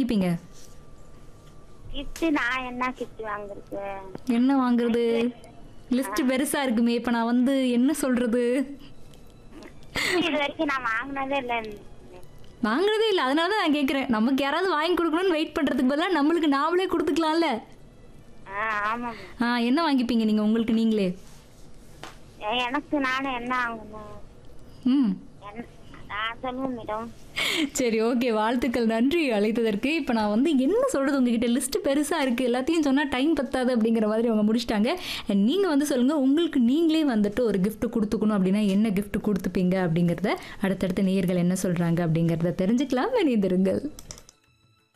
வாங்கிப்பீங்க gift நான் என்ன gift வாங்குறது என்ன வாங்குறது லிஸ்ட் பெருசா இருக்குமே இப்ப நான் வந்து என்ன சொல்றது இது வரைக்கும் நான் வாங்கினதே இல்லை வாங்குறதே இல்லை அதனால தான் நான் கேட்குறேன் நமக்கு யாராவது வாங்கி கொடுக்கணும்னு வெயிட் பண்ணுறதுக்கு பதிலாக நம்மளுக்கு நாமளே கொடுத்துக்கலாம்ல ஆ ஆமாம் ஆ என்ன வாங்கிப்பீங்க நீங்கள் உங்களுக்கு நீங்களே எனக்கு நானே என்ன வாங்கணும் ம் என்ன- நான் சொல்லுவேன் மேடம் சரி ஓகே வாழ்த்துக்கள் நன்றி அழைத்ததற்கு இப்போ நான் வந்து என்ன சொல்கிறது உங்ககிட்ட லிஸ்ட் பெருசாக இருக்குது எல்லாத்தையும் சொன்னால் டைம் பத்தாது அப்படிங்கிற மாதிரி அவங்க முடிச்சிட்டாங்க நீங்கள் வந்து சொல்லுங்கள் உங்களுக்கு நீங்களே வந்துட்டு ஒரு gift கொடுத்துக்கணும் அப்படின்னா என்ன gift கொடுத்துப்பீங்க அப்படிங்கிறத அடுத்தடுத்த நேயர்கள் என்ன சொல்கிறாங்க அப்படிங்கிறத தெரிஞ்சுக்கலாம் இணைந்திருங்கள்